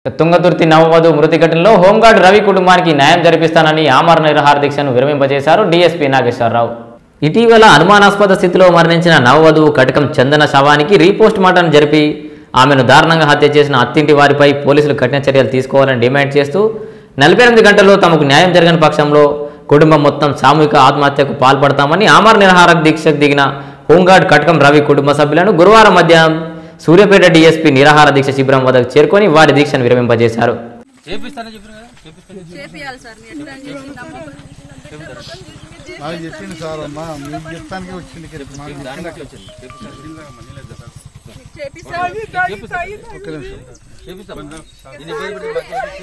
తుంగతుర్తి నవవధు మృతి ఘటనలో హోంగార్డ్ రవి కుటుంబానికి న్యాయం జరిపిస్తానని ఆమరణ నిరహార దీక్షను విరమింపజేశారు డీఎస్పీ నాగేశ్వరరావు ఇటీవల అనుమానాస్పద స్థితిలో మరణించిన నవవధువు కటకం చందన శవానికి రీపోస్ట్ మార్టం జరిపి ఆమెను దారుణంగా హత్య చేసిన అత్తింటి వారిపై పోలీసులు కఠిన చర్యలు తీసుకోవాలని డిమాండ్ చేస్తూ నలభై ఎనిమిది గంటల్లో తమకు న్యాయం జరగని పక్షంలో కుటుంబం మొత్తం సామూహిక ఆత్మహత్యకు పాల్పడతామని ఆమరణ నిరహార దీక్షకు దిగిన హోంగార్డ్ కటకం రవి కుటుంబ సభ్యులను గురువారం మధ్యాహ్నం సూర్యాపేట డీఎస్పీ నిరాహార దీక్ష శిబిరం వద్దకు చేరుకొని వారి దీక్షను విరమింపజేశారు చేపిస్తానని చెప్పిన కదా చేపిస్తాను చేపియాలి సార్ మీరు ఎట్లా చేసి నమ్మకం నాకు చెప్పింది సార్ అమ్మా మీకు చెప్తానికి వచ్చింది ఇక్కడ. మాకు దాని బట్టి వచ్చింది చేపిస్తాను చేపిస్తాను ఒక్క నిమిషం చేపిస్తాం దీని పేరు పెట్టి మాట్లాడి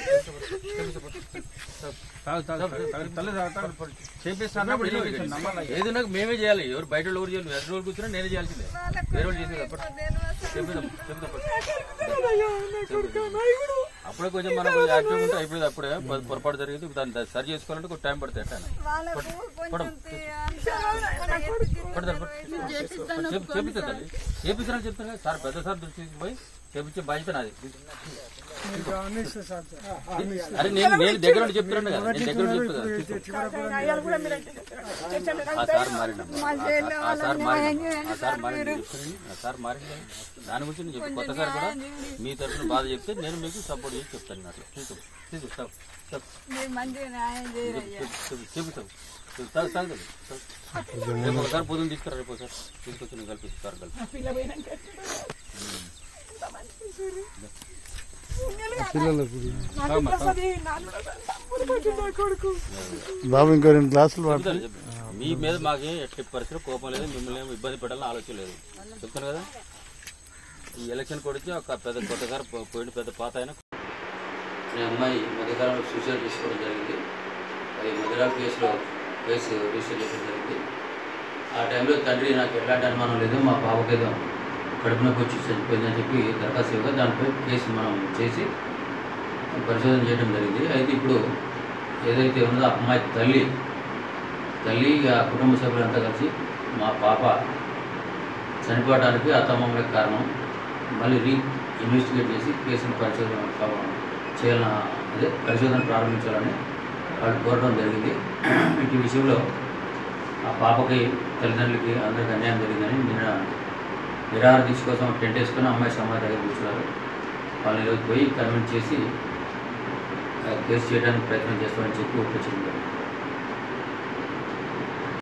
చేపిస్తాను ఏది నాకు మేమే చేయాలి ఎవరు బయట వాళ్ళు ఎవరు చేయాలి ఎన్ని రోజులు కూర్చున్నా నేనే చేయాల్సిందే వేరే వాళ్ళు చేసేది అప్పుడు చెప్తాం చెప్తాం అప్పుడే కొంచెం మనం కొంచెం యాక్టివ్ ఉంటే అయిపోయింది అప్పుడే పొ- పొరపాటు జరిగింది దాన్ని దాన్ని సరి చేసుకోవాలంటే కొంచెం టైం పడుతుంది ఎట్లా చేపిస్తుంది చేపిస్తానని చెప్తాను కదా సార్ పెద్ద సార్ దృష్టికి పోయి చేపించే బాధ్యత నాది అరే నేను నేను దగ్గర నుండి చెప్తున్నాను కదా నేను దగ్గర నుండి చెప్తాను ఆ సార్ మారిండమ్మా. ఆ సార్- ఆ సార్ మారిండు ఆ సార్ మారిండు చెప్తున్నాను. ఆ సార్ మారిండు దాని గురించి నేను చెప్పి కొత్త సార్ కూడా మీ తరఫున బాధ చెప్తే నేను మీకు సపోర్ట్ చేసి చెప్తాను అట్లా తీసుకో తీసుకో స్టాప్ స్టాప్ మీరు మంచిగా న్యాయం చేయరయ్యా చెబుతాం సాగు సాగు రేపు ఒకసారి పొద్దున్న తీసుకురా రేపు ఒకసారి తీసుకొచ్చి నేను కలిపి సార్ కలిపి బాబు ఇంకో రెండు గ్లాసులు వాడు చెప్తాను, చెప్తాను. మీ మీద మాకే ఎట్టి పరిస్థితి కోపం లేదు మిమ్మల్ని ఏమి ఇబ్బంది పెట్టాలని ఆలోచన లేదు చెప్తాను కదా ఈ ఎలక్షన్ కూడా వచ్చి ఒక పెద్ద కొత్త సార్ పో- పోయిన పెద్ద పాత ఆయన మీ అమ్మాయి మధ్యకాలంలో సూసైడ్ చేసుకోవడం జరిగింది అది మధురా కేసులో కేసు రిజిస్టర్ చేయడం జరిగింది ఆ టైంలో తండ్రి నాకు ఎలాంటి అనుమానం లేదు మా పాపకి ఏదో కడుపు నొప్పి వచ్చి చనిపోయిందని చెప్పి దరఖాస్తు ఇవ్వగా దానిపై కేసు మనం చేసి పరిశోధన చేయడం జరిగింది అయితే ఇప్పుడు ఏదైతే ఉందో ఆ అమ్మాయి తల్లి తల్లి ఆ కుటుంబ సభ్యులంతా కలిసి మా పాప చనిపోవడానికి అతమ్మే కారణం మళ్ళీ రీ ఇన్వెస్టిగేట్ చేసి కేసును పరిశోధన కావ- చేయాలన్న అదే పరిశోధన ప్రారంభించాలని వాళ్ళు కోరడం జరిగింది ఇటు విషయంలో ఆ పాపకి తల్లిదండ్రులకి అందరికీ అన్యాయం జరిగిందని నిన్న నిరాహార దీక్ష కోసం టెంట్ వేసుకొని అమ్మాయి సమాధి దగ్గర కూర్చున్నారు వాళ్ళు ఈరోజు పోయి కన్విన్స్ చేసి ఆ, కేసు చేయడానికి ప్రయత్నం చేస్తామని చెప్పి ఒప్పించింది